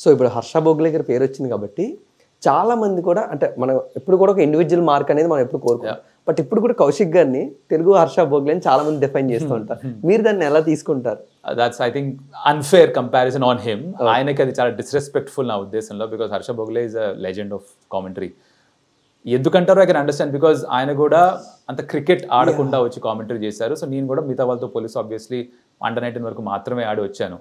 So ఇప్పుడు హర్ష భోగ్లే గారి పేరు వచ్చింది కాబట్టి చాలా మంది కూడా అంటే మనం ఎప్పుడు కూడా ఒక ఇండివిజువల్ మార్క్ అనేది మనం ఎప్పుడు కోరుకుంటాం బట్ ఇప్పుడు కూడా కౌశిక్ గారిని తెలుగు హర్ష భోగ్లే అని చాలా మంది డిఫైన్ చేస్తూ ఉంటారు మీరు దాన్ని ఎలా తీసుకుంటారు that's I think unfair comparison on him ఆయనకి అది చాలా డిస్రెస్పెక్ట్ఫుల్ నా ఉద్దేశంలో because Harsha Bhogle is a legend of commentary ఎందుకంటారో ఐ కెన్ అండర్స్టాండ్ బికాజ్ ఆయన కూడా అంత క్రికెట్ ఆడకుండా వచ్చి కామెంటరీ చేశారు సో నేను కూడా మిగతా వాళ్ళతో పోలీస్ ఆబ్వియస్లీ అండర్ నైన్టీన్ వరకు మాత్రమే ఆడి వచ్చాను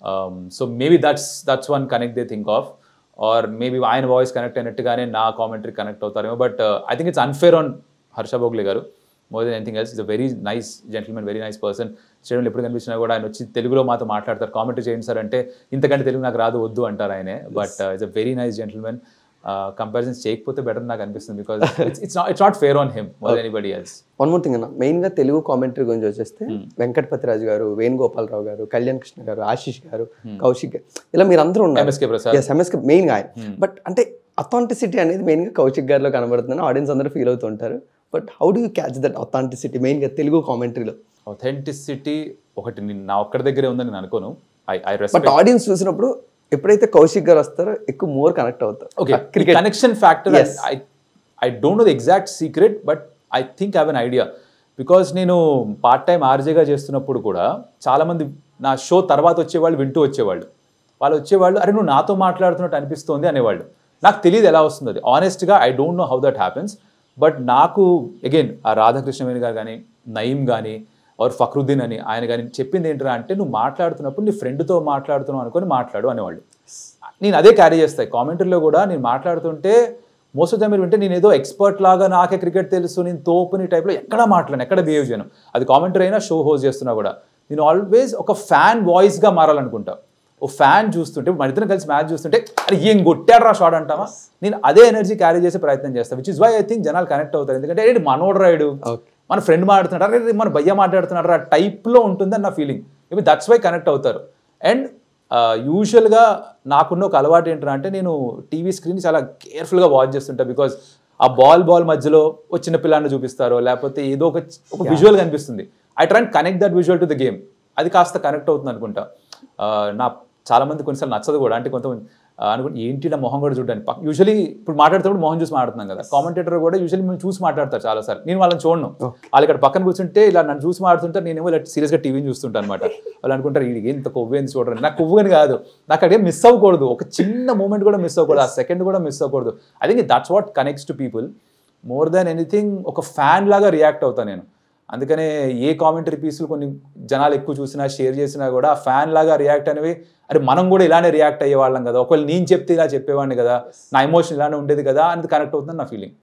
so maybe that's that's one connect they think of or maybe ఆయన వాయిస్ కనెక్ట్ అయినట్టుగానే నా కామెంటరీ కనెక్ట్ అవుతారేమో but I think it's unfair on Harsha Bhogle garu more than anything else is a very nice gentlemen very nice person స్టేడియంలో ఎప్పుడు కనిపించినా కూడా ఆయన వచ్చి తెలుగులో మాతో మాట్లాడతారు కామెంటరీ చేయండి సార్ అంటే ఇంతకంటే తెలుగు నాకు రాదు వద్దు అంటారు ఆయనే but it's a very nice gentlemen comparisons చేయకపోతే బెటర్ నాకు అనిపిస్తుంది because it's not it's not fair on him more anybody else one more thing అన్న మెయిన్గా తెలుగు కామెంటరీ గురించి వచ్చేస్తే వెంకటపతిరాజు గారు వేణుగోపాలరావు గారు కళ్యాణ్ కృష్ణ గారు ఆశీష్ గారు కౌశిక్ గారు ఇలా మీరు అందరూ ఉన్నారు ఎంఎస్కే ప్రసాద్ ఎస్ ఎంఎస్కి మెయిన్గా ఆయన బట్ అంటే అథాంటిసిటీ అనేది మెయిన్గా కౌశిక్ గారిలో కనబడుతుందని ఆడియన్స్ అందరూ ఫీల్ అవుతుంటారు but how do you catch that authenticity మెయిన్గా తెలుగు కామెంటరీలో అథెంటిసిటీ ఒకటి నేను నా ఒక్కడి దగ్గరే ఉందని నేను అనుకోను I I but respect audience చూసినప్పుడు ఎప్పుడైతే కౌశిక్ గారు వస్తారో ఎక్కువ మోర్ కనెక్ట్ అవుతారు okay cricket connection factor Yes. I I don't know the exact secret but I think have an idea because నేను పార్ట్ టైం ఆర్జేగా చేస్తున్నప్పుడు కూడా చాలామంది నా షో తర్వాత వచ్చేవాళ్ళు వింటూ వచ్చేవాళ్ళు వాళ్ళు వచ్చేవాళ్ళు అరే నువ్వు నాతో మాట్లాడుతున్నట్టు అనిపిస్తోంది అనేవాళ్ళు నాకు తెలియదు ఎలా వస్తుంది అది ఆనెస్ట్గా I don't know how that happens but నాకు అగైన్ ఆ రాధాకృష్ణవేణి గారు కానీ నయీం కానీ ఆర్ ఫక్రుద్దీన్ అని ఆయన కానీ చెప్పింది ఏంటరా అంటే నువ్వు మాట్లాడుతున్నప్పుడు నీ ఫ్రెండ్తో మాట్లాడుతున్నావు అనుకొని మాట్లాడు అనేవాళ్ళు నేను అదే క్యారీ చేస్తాయి కామెంటరీలో కూడా నేను మాట్లాడుతుంటే మోస్ట్ ఆఫ్ ద మీరు వింటే నేను ఏదో ఎక్స్పర్ట్ లాగా నాకే క్రికెట్ తెలుసు నేను తోపుని టైప్లో ఎక్కడ మాట్లాడను ఎక్కడ బిహేవ్ చేయను అది కామెంటరీ అయినా షో హోస్ట్ చేస్తున్నా కూడా నేను ఆల్వేస్ ఒక ఫ్యాన్ వాయిస్గా మారాలనుకుంటా ఓ ఫ్యాన్ చూస్తుంటే మన ఇద్దరం కలిసి మ్యాచ్ చూస్తుంటే అరే ఏం కొట్టాడు రా షాట్ అంటావా నేను అదే ఎనర్జీ క్యారీ చేసే ప్రయత్నం చేస్తాను which is why I think జనాలు కనెక్ట్ అవుతారు ఎందుకంటే ఏంటి మనోడు రాయుడు ఓకే మన ఫ్రెండ్ మాట్లాడుతున్నాడు అరే మన భయ్య మాట్లాడుతున్నాడు ఆ టైప్లో ఉంటుందని నా feeling maybe that's why connect అవుతారు అండ్ యూజువల్గా నాకున్న ఒక అలవాటు ఏంటంటే అంటే నేను టీవీ స్క్రీన్ చాలా కేర్ఫుల్గా వాచ్ చేస్తుంటా బికాజ్ ఆ బాల్ బాల్ మధ్యలో ఒక చిన్న పిల్లాన్ని చూపిస్తారో లేకపోతే ఏదో ఒక ఒక విజువల్ కనిపిస్తుంది I try connect that visual to the game అది కాస్త కనెక్ట్ అవుతుంది అనుకుంటా ఆ, నా చాలా మంది కొన్నిసార్లు నచ్చదు కూడా అంటే కొంత అనుకుంటే ఏంటి నా మొహం కూడా చూడడానికి యూజువలీ ఇప్పుడు మాట్లాడుతున్నప్పుడు మొహం చూసి మాట్లాడుతున్నాం కదా కామెంటేటర్ కూడా యూజువల్లీ మేము చూసి మాట్లాడతారు చాలా సార్ నేను వాళ్ళని చూడను వాళ్ళు ఇక్కడ పక్కన కూర్చుంటే ఇలా నన్ను చూసి మాట్లాడుతుంటారు నేనేమో ఇలా సీరియస్గా టీవీని చూస్తుంటాను అనమాట వాళ్ళు అనుకుంటారు ఇది ఇంత కొవ్వు ఏంది చూడరు నాకు కొవ్వు అని కాదు నాకు అక్కడ మిస్ అవ్వకూడదు ఒక చిన్న మూమెంట్ కూడా మిస్ అవ్వకూడదు ఆ సెకండ్ కూడా మిస్ అవ్వకూడదు I think that's what connects to people more than anything ఒక ఫ్యాన్ లాగా రియాక్ట్ అవుతాను నేను అందుకనే ఏ కామెంటరీ పీసులు కొన్ని జనాలు ఎక్కువ చూసినా షేర్ చేసినా కూడా ఆ ఫ్యాన్ లాగా రియాక్ట్ అనేవి అరే మనం కూడా ఇలానే రియాక్ట్ అయ్యే వాళ్ళం కదా ఒకవేళ నేను చెప్తే ఇలా చెప్పేవాడిని కదా నా ఎమోషన్ ఇలానే ఉండేది కదా అనేది కనెక్ట్ అవుతుంది నా ఫీలింగ్